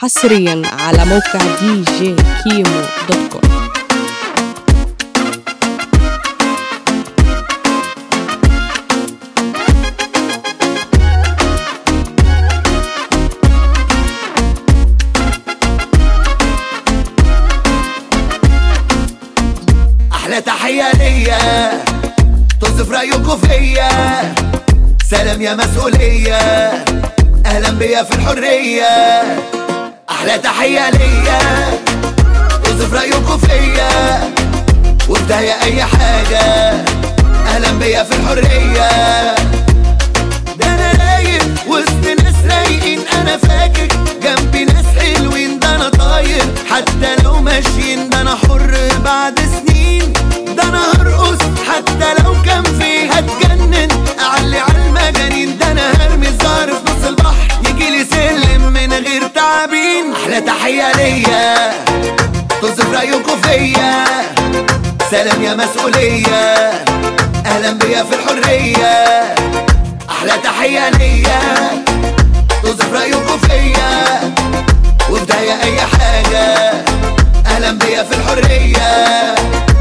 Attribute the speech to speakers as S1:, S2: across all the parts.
S1: حصريا على موقع دي جي كيمو دوت كوم
S2: احلى تحية ليا توصف رايكوا فيا سلام يا مسؤولية اهلا بيا في الحرية احلى تحية ليا توصف رايكوا فيا وبداية اي حاجة اهلا بيا في الحرية ده انا رايق وسط ناس رايقين انا فاكر جنبي ناس حلوين ده انا طاير حتى لو ماشيين ده انا حر بعد سنين ده انا هرقص حتى لو كان في هتجنن اعلي على المجانين ده انا هرمي الزهر في نص البحر يجيلي سلم من غير تعابين احلى تحية ليا توصف رايكوا فيا سلام يا مسؤولية اهلا بيا في الحرية احلى تحية ليا توصف رايكوا فيا وبداية اي حاجة اهلا بيا في الحرية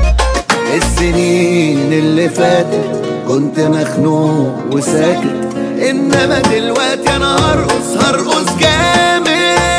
S2: السنين اللي فاتت كنت مخنوق وساكت انما دلوقتي انا هرقص هرقص جامد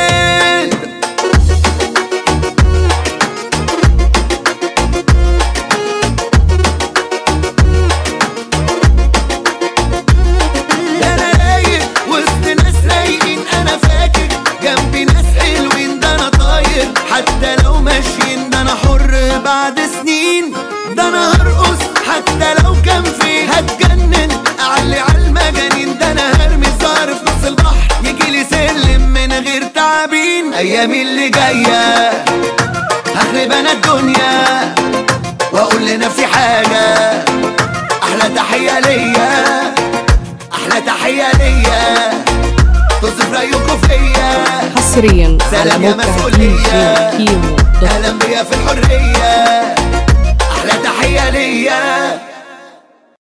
S2: ده انا رايق وسط ناس رايقين انا فاكر جنبي ناس حلوين ده انا طاير حتى لو ماشيين ده انا حر بعد سنين ده انا هرقص حتى لو كان في هتجنن اعلي على المجانين ده انا هرمي الزهر في نص البحر يجيلي سلم من غير تعابين ايامي اللي جايه هخرب انا الدنيا واقول لنفسي حاجه احلى تحيه ليا احلى تحيه ليا توصف رايكوا فيا
S1: حصريا على
S2: سلام يا
S1: موقع دي
S2: مسؤولية
S1: جي كيمو دوت كوم
S2: اهلا بيا في الحريه احلى تحيه ليا